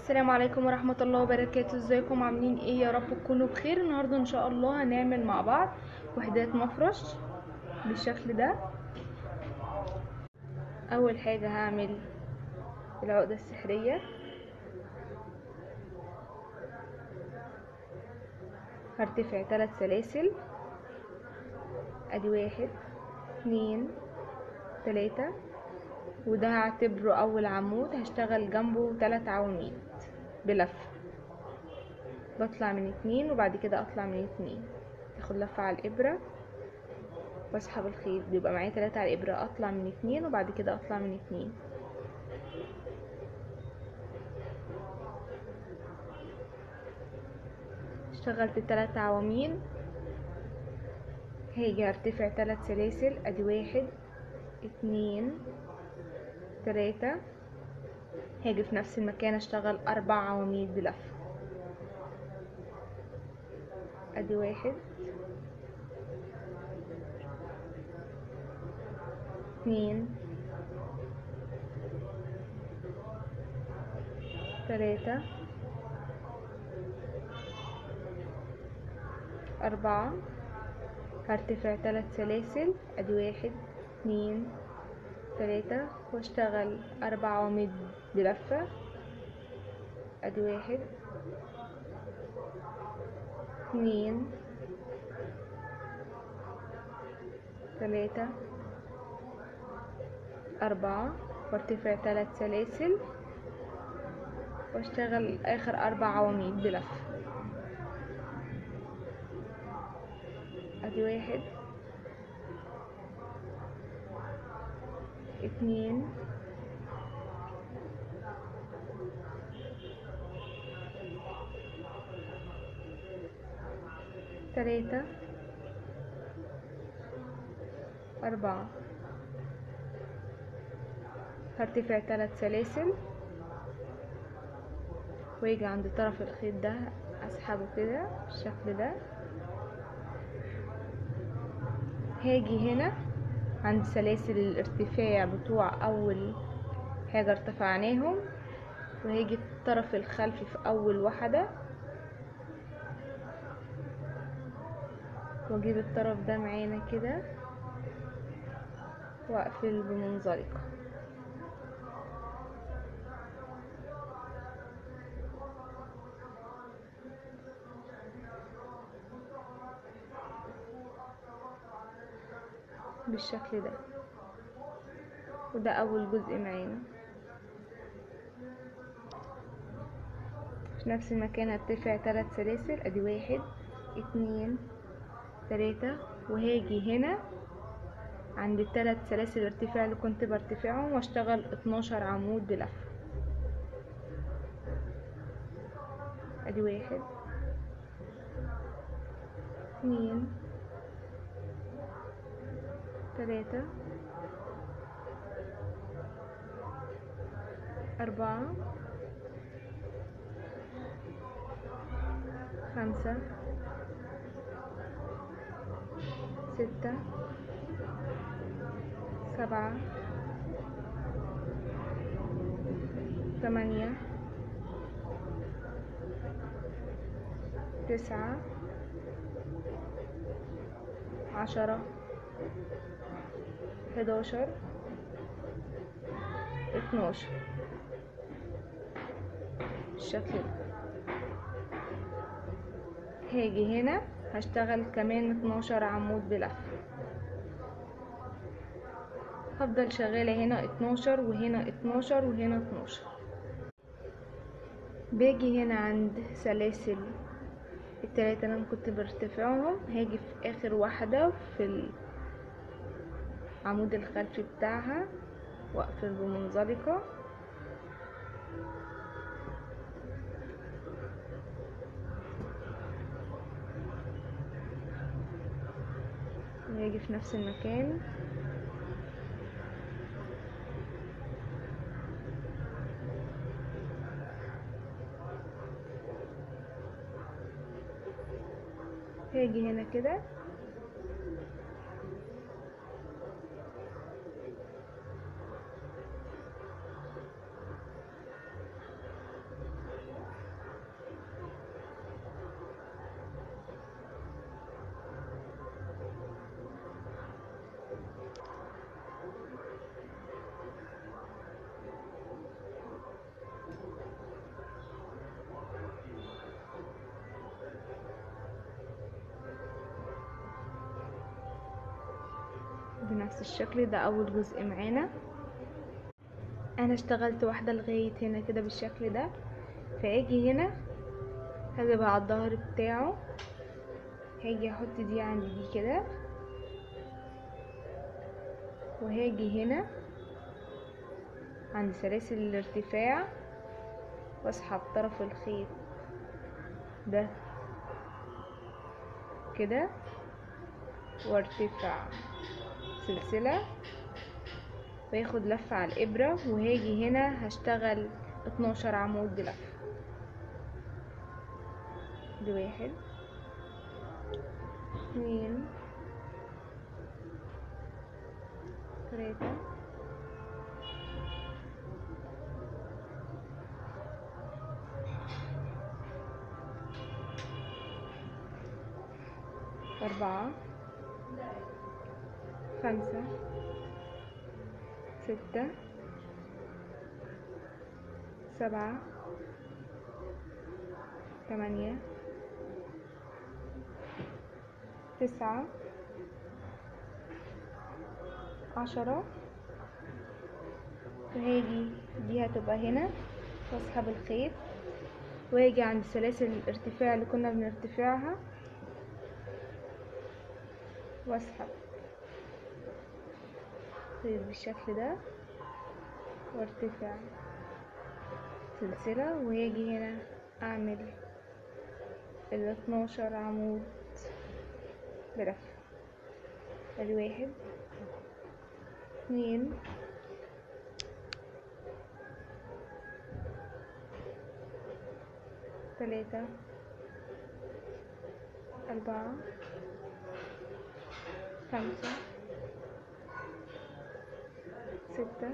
السلام عليكم ورحمة الله وبركاته ازيكم عاملين ايه يا رب تكونوا بخير النهاردة ان شاء الله هنعمل مع بعض وحدات مفرش بالشكل ده اول حاجة هعمل العقدة السحرية هرتفع ثلاث سلاسل ادي واحد اتنين تلاتة وده هعتبره اول عمود هشتغل جنبه ثلاث عواميد بلف بطلع من اتنين وبعد كده اطلع من اتنين اخد لفة على الابرة واسحب الخيط بيبقى معايا تلاتة على الابرة اطلع من اتنين وبعد كده اطلع من اتنين اشتغلت التلات عواميد هاجي ارتفع تلات سلاسل ادي واحد اتنين تلاتة هاجي في نفس المكان اشتغل اربع عواميد بلف ادي واحد اتنين تلاتة أربعة هرتفع تلات سلاسل ادي واحد اتنين تلاتة واشتغل اربع عواميد بلفة ادي واحد اتنين تلاتة أربعة وارتفع تلات سلاسل واشتغل آخر أربع عواميد بلفة ادي واحد اتنين تلاتة أربعة هرتفع تلات سلاسل واجي عند طرف الخيط ده اسحبه كده بالشكل ده هاجي هنا عند سلاسل الارتفاع بتوع اول حاجة ارتفعناهم وهاجي الطرف الخلفي في اول واحدة واجيب الطرف ده معانا كده واقفل بمنزلقة بالشكل ده وده اول جزء معانا في نفس المكان هرتفع تلات سلاسل ادي واحد اتنين تلاتة وهاجي هنا عند التلات سلاسل الارتفاع اللي كنت برتفعهم واشتغل اتناشر عمود بلف ادي واحد اتنين تلاتة أربعة خمسة ستة سبعة ثمانية تسعة عشرة حداشر اتناشر بالشكل ده هاجي هنا هشتغل كمان اتناشر عمود بلف هفضل شغالة هنا اتناشر وهنا اتناشر وهنا اتناشر باجي هنا عند سلاسل التلاتة اللي انا كنت برتفعهم هاجي في اخر واحدة في العمود الخلفي بتاعها واقفل بمنزلقة وهاجي في نفس المكان هاجي هنا كده بنفس الشكل ده اول جزء معانا انا اشتغلت واحدة لغاية هنا كده بالشكل ده فاجي هنا هجيبها على الظهر بتاعه هاجي احط دي عند دي كده وهاجي هنا عند سلاسل الارتفاع واسحب طرف الخيط ده كده وارتفع سلسلة واخد لفة على الإبرة وهاجي هنا هشتغل اتناشر عمود لفة دي واحد اتنين تلاتة أربعة خمسة ستة سبعة ثمانية تسعة عشرة وهاجي دي هتبقى هنا واسحب الخيط واجي عند سلاسل الارتفاع اللي كنا بنرتفعها واسحب خيط بالشكل ده وارتفع سلسلة وهاجي هنا اعمل ال 12 عمود بلف ادي واحد اتنين تلاتة أربعة خمسة ستة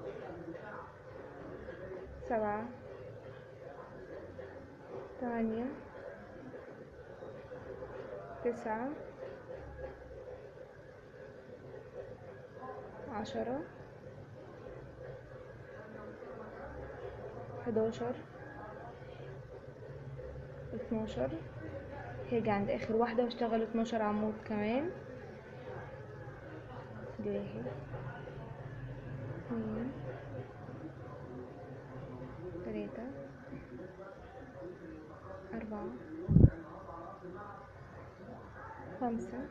سبعة ثمانية تسعة عشرة حداشر اتناشر هاجي عند اخر واحدة واشتغل اتناشر عمود كمان دي واحد اتنين تلاتة أربعة خمسة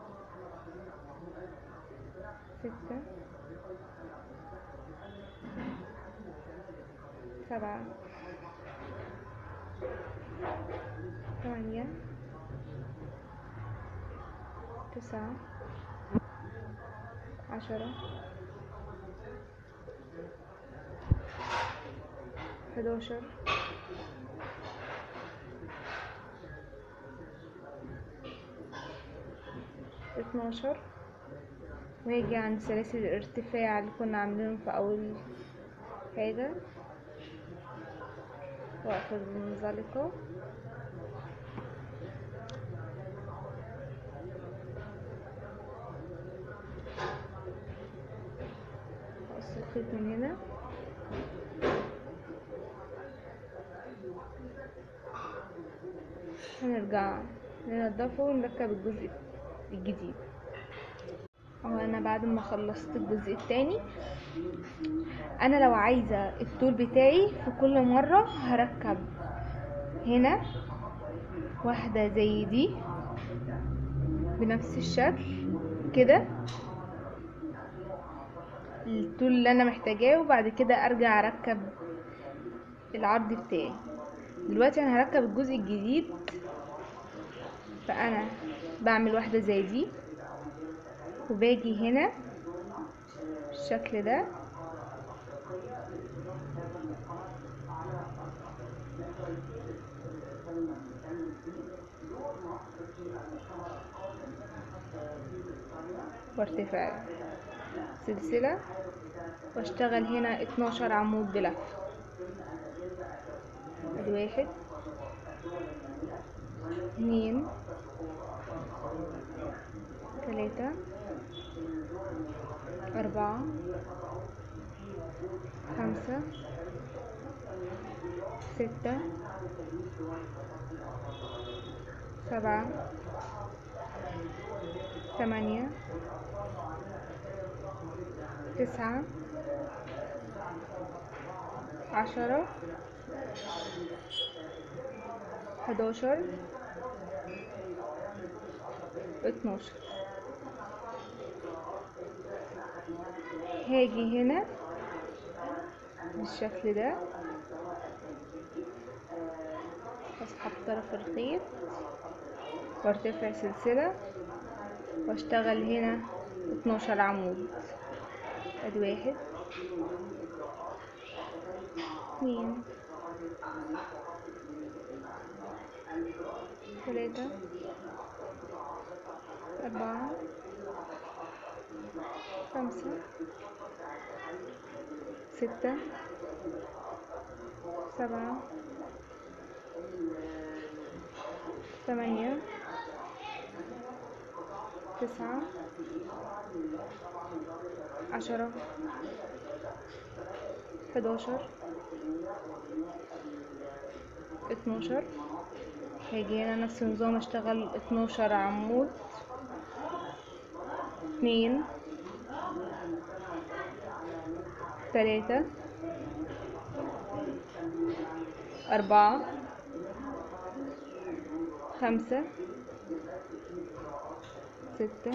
ستة سبعة ثمانية تسعة عشرة حداشر اتناشر وهاجي عند سلاسل الارتفاع اللي كنا عاملينهم في أول حاجة وأخد المنزلقة أقص الخيط من هنا هنرجع ننضفه ونركب الجزء الجديد هو انا بعد ما خلصت الجزء التاني انا لو عايزة الطول بتاعي في كل مرة هركب هنا واحدة زي دي بنفس الشكل كده الطول اللي انا محتاجاه وبعد كده ارجع اركب العرض بتاعي دلوقتي انا هركب الجزء الجديد فانا بعمل واحدة زي دي وباجي هنا بالشكل ده وارتفاع سلسلة واشتغل هنا اتناشر عمود بلف ادي واحد اتنين تلاتة أربعة خمسة ستة سبعة ثمانية تسعة عشرة حداشر اتناشر هاجي هنا بالشكل ده اسحب طرف الخيط وارتفع سلسلة واشتغل هنا اتناشر عمود ادي واحد اتنين تلاتة أربعة خمسة ستة سبعة ثمانية تسعة عشرة حداشر اتناشر هاجي هنا نفس النظام اشتغل اتناشر عمود اتنين تلاتة أربعة خمسة ستة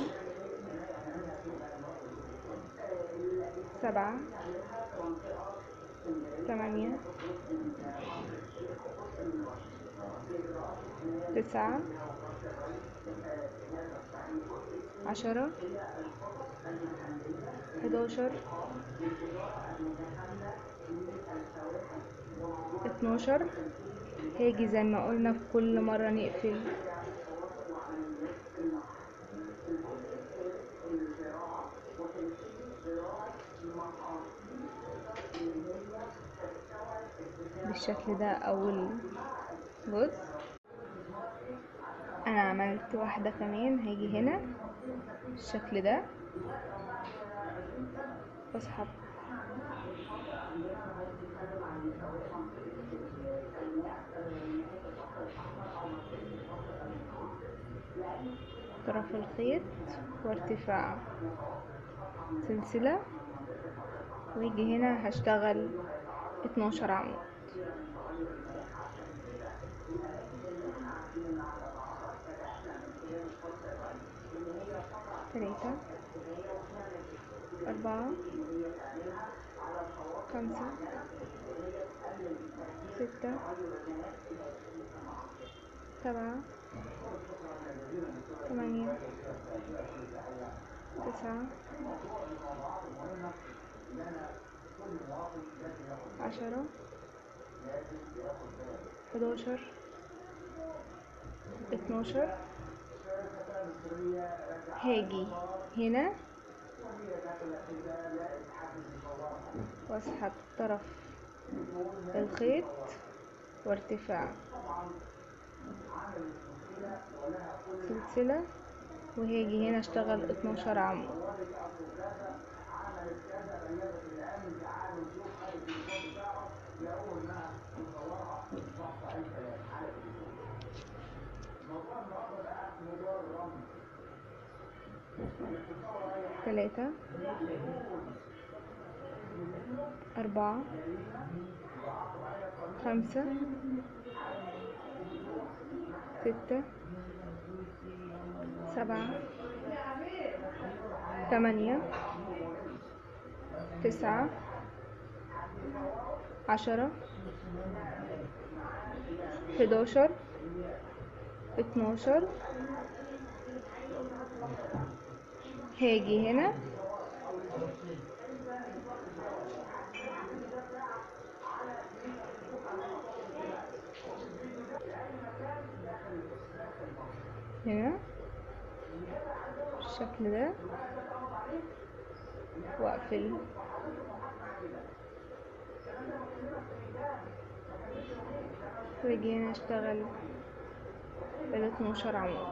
سبعة ثمانية تسعة عشرة حداشر اتناشر هاجي زي ما قلنا في كل مرة نقفل بالشكل ده اول جزء انا عملت واحدة كمان هاجي هنا بالشكل ده واسحب طرف الخيط وارتفاع سلسلة ويجي هنا هشتغل اتناشر عمود تلاتة أربعة خمسة ستة سبعة ثمانية تسعة عشرة حداشر اتناشر هاجي هنا واسحب طرف الخيط وارتفاع سلسلة وهاجي هنا اشتغل اتناشر عمود ثلاثة أربعة خمسة ستة سبعة ثمانية تسعة عشرة حداشر اتناشر هاجي هنا هنا بالشكل ده واقفل واجي هنا اشتغل ال 12 عمود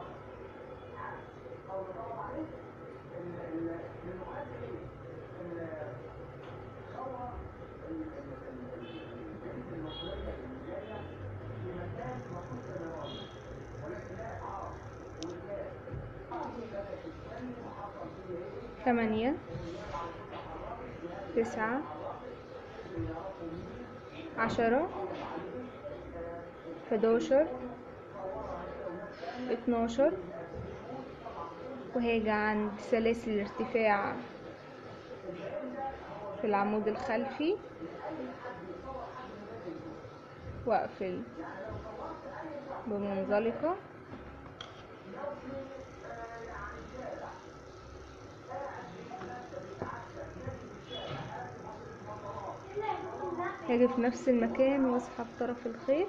ثمانية تسعة عشرة حداشر اتناشر وهاجي عند سلاسل الارتفاع في العمود الخلفي واقفل بمنزلقة هاجي في نفس المكان واسحب طرف الخيط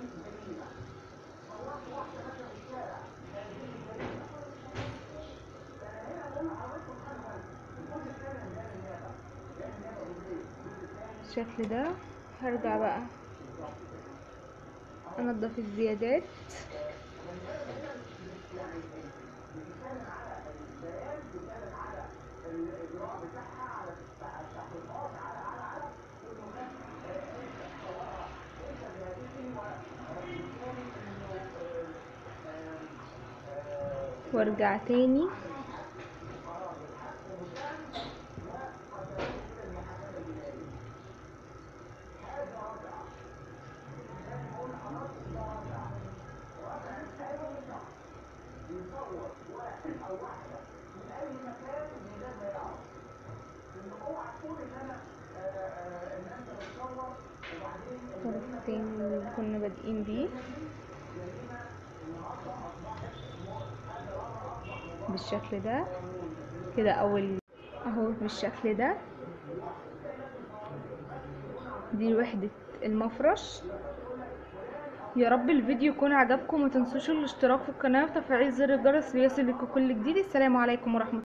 بالشكل ده هرجع بقى انضف الزيادات وارجع تاني الطرف التاني اللي كنا بادئين بيه بالشكل ده كده اول اهو بالشكل ده دي وحدة المفرش يا رب الفيديو يكون عجبكم ومتنسوش الاشتراك في القناة وتفعيل زر الجرس ليصلكوا كل جديد السلام عليكم ورحمة